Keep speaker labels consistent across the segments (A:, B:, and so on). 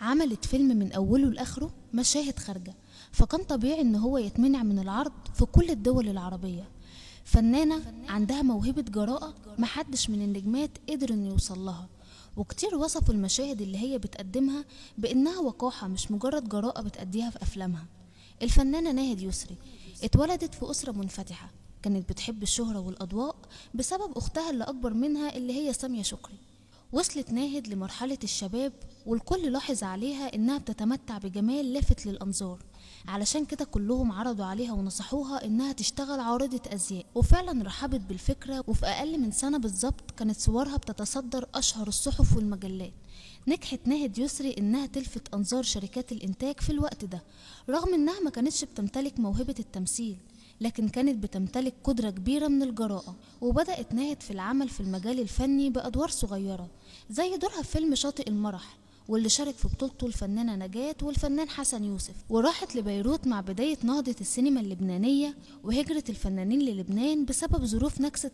A: عملت فيلم من أوله لآخره مشاهد خارجة فكان طبيعي إن هو يتمنع من العرض في كل الدول العربية فنانة عندها موهبة جراءة محدش من النجمات قدر إنه يوصل لها وكتير وصفوا المشاهد اللي هي بتقدمها بإنها وقاحة مش مجرد جراءة بتأديها في أفلامها الفنانة ناهد يسري اتولدت في أسرة منفتحة كانت بتحب الشهرة والأضواء بسبب أختها اللي أكبر منها اللي هي سامية شكري وصلت ناهد لمرحلة الشباب والكل لاحظ عليها إنها بتتمتع بجمال لافت للأنظار علشان كده كلهم عرضوا عليها ونصحوها إنها تشتغل عارضة أزياء وفعلا رحبت بالفكرة وفي أقل من سنة بالظبط كانت صورها بتتصدر أشهر الصحف والمجلات نجحت ناهد يسري إنها تلفت أنظار شركات الإنتاج في الوقت ده رغم إنها ما كانتش بتمتلك موهبة التمثيل لكن كانت بتمتلك قدرة كبيرة من الجراءة وبدأت ناهد في العمل في المجال الفني بأدوار صغيرة زي دورها في فيلم شاطئ المرح واللي شارك في بطولته الفنانة نجاة والفنان حسن يوسف وراحت لبيروت مع بداية نهضة السينما اللبنانية وهجرة الفنانين للبنان بسبب ظروف نكسة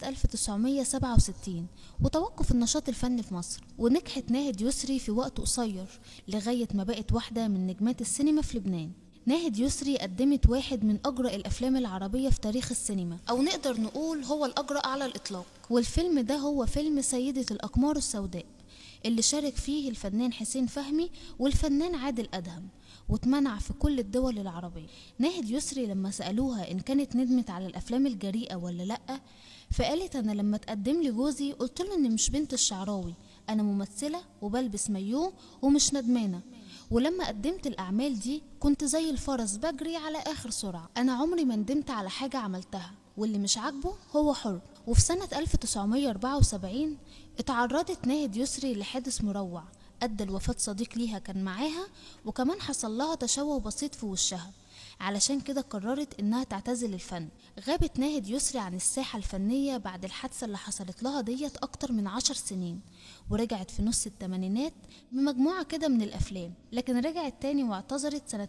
A: 1967 وتوقف النشاط الفني في مصر ونجحت ناهد يسري في وقت قصير لغاية ما بقت واحدة من نجمات السينما في لبنان ناهد يسري قدمت واحد من أجرأ الأفلام العربية في تاريخ السينما أو نقدر نقول هو الأجرأ على الإطلاق والفيلم ده هو فيلم سيدة الأقمار السوداء اللي شارك فيه الفنان حسين فهمي والفنان عادل أدهم واتمنع في كل الدول العربية ناهد يسري لما سألوها إن كانت ندمت على الأفلام الجريئة ولا لأ فقالت أنا لما تقدم لي جوزي قلت له إني مش بنت الشعراوي أنا ممثلة وبلبس مايوه ومش ندمانة ولما قدمت الأعمال دي كنت زي الفرس بجري على آخر سرعة أنا عمري ما ندمت على حاجة عملتها واللي مش عاجبه هو حر وفي سنة 1974 اتعرضت ناهد يسري لحادث مروع أدى لوفاة صديق ليها كان معاها وكمان حصل لها تشوه بسيط في وشها علشان كده قررت انها تعتزل الفن غابت ناهد يسري عن الساحة الفنية بعد الحادثة اللي حصلت لها ديت اكتر من عشر سنين ورجعت في نص التمانينات بمجموعة كده من الافلام لكن رجعت تاني واعتذرت سنة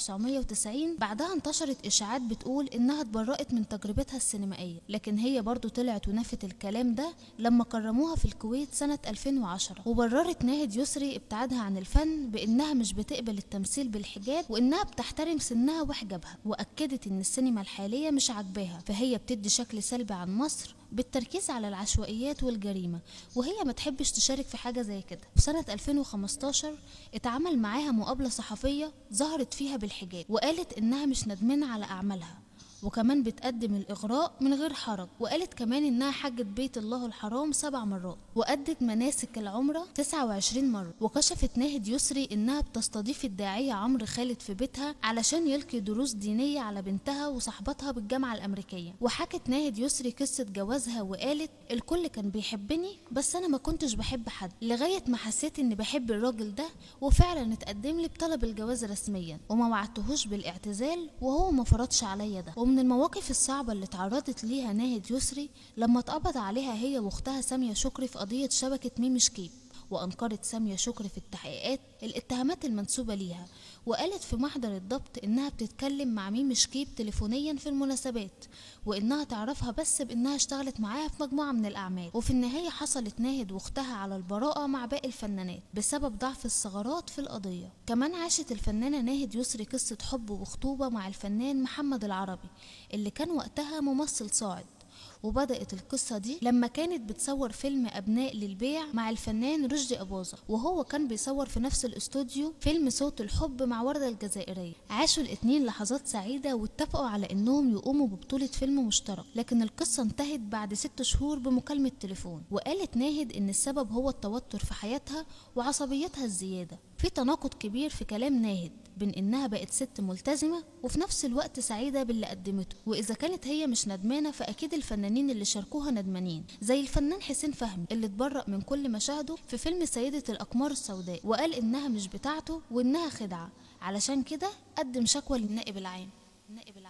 A: 1990 بعدها انتشرت اشاعات بتقول انها اتبرأت من تجربتها السينمائية لكن هي برضو طلعت ونفت الكلام ده لما كرموها في الكويت سنة 2010 وبررت ناهد يسري ابتعادها عن الفن بانها مش بتقبل التمثيل بالحجاب وانها بتحترم سنها وحجابها واكدت ان السينما الحاليه مش عاجباها فهي بتدي شكل سلبي عن مصر بالتركيز على العشوائيات والجريمة وهي ما تحبش تشارك في حاجة زي كده في سنة 2015 اتعمل معاها مقابلة صحفية ظهرت فيها بالحجاب وقالت إنها مش ندمانة على أعمالها وكمان بتقدم الإغراء من غير حرج وقالت كمان إنها حجت بيت الله الحرام سبع مرات وأدت مناسك العمرة 29 مرة وكشفت ناهد يسري إنها بتستضيف الداعية عمرو خالد في بيتها علشان يلقي دروس دينية على بنتها وصاحبتها بالجامعة الأمريكية وحكت ناهد يسري قصة جوازها وقالت الكل كان بيحبني بس أنا ما كنتش بحب حد لغاية ما حسيت إني بحب الراجل ده وفعلا اتقدم لي بطلب الجواز رسميا وما وعدتهوش بالاعتزال وهو ما فرضش عليا ده ومن المواقف الصعبة اللي تعرضت ليها ناهد يسري لما اتقبض عليها هي واختها سامية شكري في قضية شبكة ميمي شكيب وأنكرت سامية شكري في التحقيقات الاتهامات المنسوبة ليها وقالت في محضر الضبط إنها بتتكلم مع ميمي شكيب تليفونيا في المناسبات وإنها تعرفها بس بإنها اشتغلت معاها في مجموعة من الأعمال وفي النهاية حصلت ناهد واختها على البراءة مع باقي الفنانات بسبب ضعف الثغرات في القضية كمان عاشت الفنانة ناهد يسري قصة حب وخطوبة مع الفنان محمد العربي اللي كان وقتها ممثل صاعد وبدأت القصة دي لما كانت بتصور فيلم أبناء للبيع مع الفنان رشدي أباظة وهو كان بيصور في نفس الاستوديو فيلم صوت الحب مع وردة الجزائرية عاشوا الاتنين لحظات سعيدة واتفقوا على إنهم يقوموا ببطولة فيلم مشترك لكن القصة انتهت بعد ست شهور بمكالمة تليفون وقالت ناهد إن السبب هو التوتر في حياتها وعصبيتها الزيادة في تناقض كبير في كلام ناهد بين انها بقت ست ملتزمه وفي نفس الوقت سعيده باللي قدمته واذا كانت هي مش ندمانه فاكيد الفنانين اللي شاركوها ندمانين زي الفنان حسين فهمي اللي اتبرأ من كل مشاهده في فيلم سيده الاقمار السوداء وقال انها مش بتاعته وانها خدعه علشان كده قدم شكوى للنائب العام النائب العام